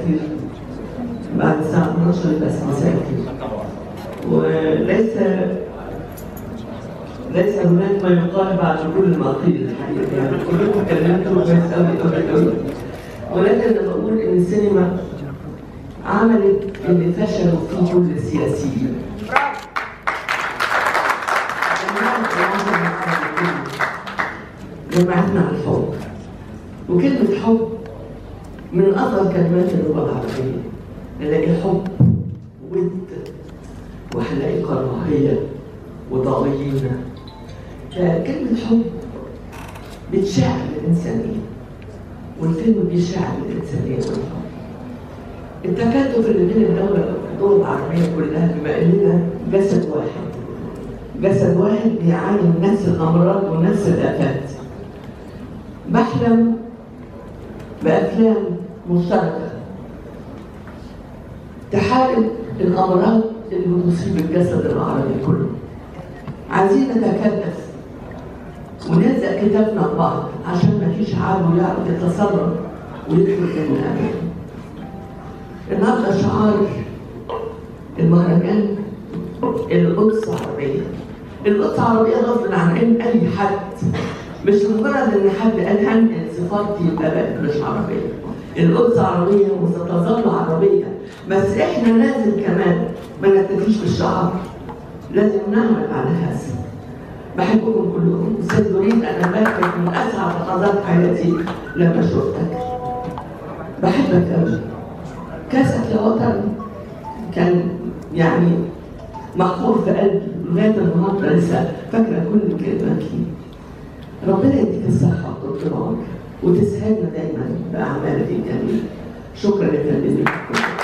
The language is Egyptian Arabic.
الخير بعد الساعة 12 يبقى مساء الخير وليس ليس هناك ما يقال بعد كل ما قيل الحقيقة يعني كلكم اتكلمتوا كويس قوي قوي قوي ولكن لما بقول إن السينما عملت اللي فشلوا فيه كل السياسيين جمعتنا على الحب وكلمة حب من أفضل كلمات اللغة العربية نلاقي حب ود وهنلاقي كراهية وضغينة فكلمة حب بتشعل الإنسانية والفيلم بيشعل الإنسانية والحب التكاتف اللي بين الدولة الدول العربية كلها بما إننا جسد واحد جسد واحد بيعاني من نفس الأمراض ونفس الآفات بحلم بأفلام مشتركة تحارب الأمراض اللي بتصيب الجسد العربي كله عايزين نتكاتف ونلزق كتافنا ببعض عشان ما فيش عدو يعرف يتصرف ويدخل مننا أبدا النهارده شعار المهرجان القدس عربية القدس عربية غصب عن عين أي حد مش مجرد إن حد قال هنقل صفاتي يبقى بقت مش عربية القدس عربية وستظل عربية بس إحنا لازم كمان ما نكتفيش بالشعار لازم نعمل على هذا بحبكم كلكم أستاذ نريد أنا بكت من أسعد لحظات حياتي لما شفتك بحبك أوي كاسك يا وطن كان يعني محفور في قلبي لغايه النهارده لسه فاكره كل كلمه فيه. ربنا يديك الصحه وطول العمر وتسعدنا دايما باعمالك الجميله. شكرا يا فندم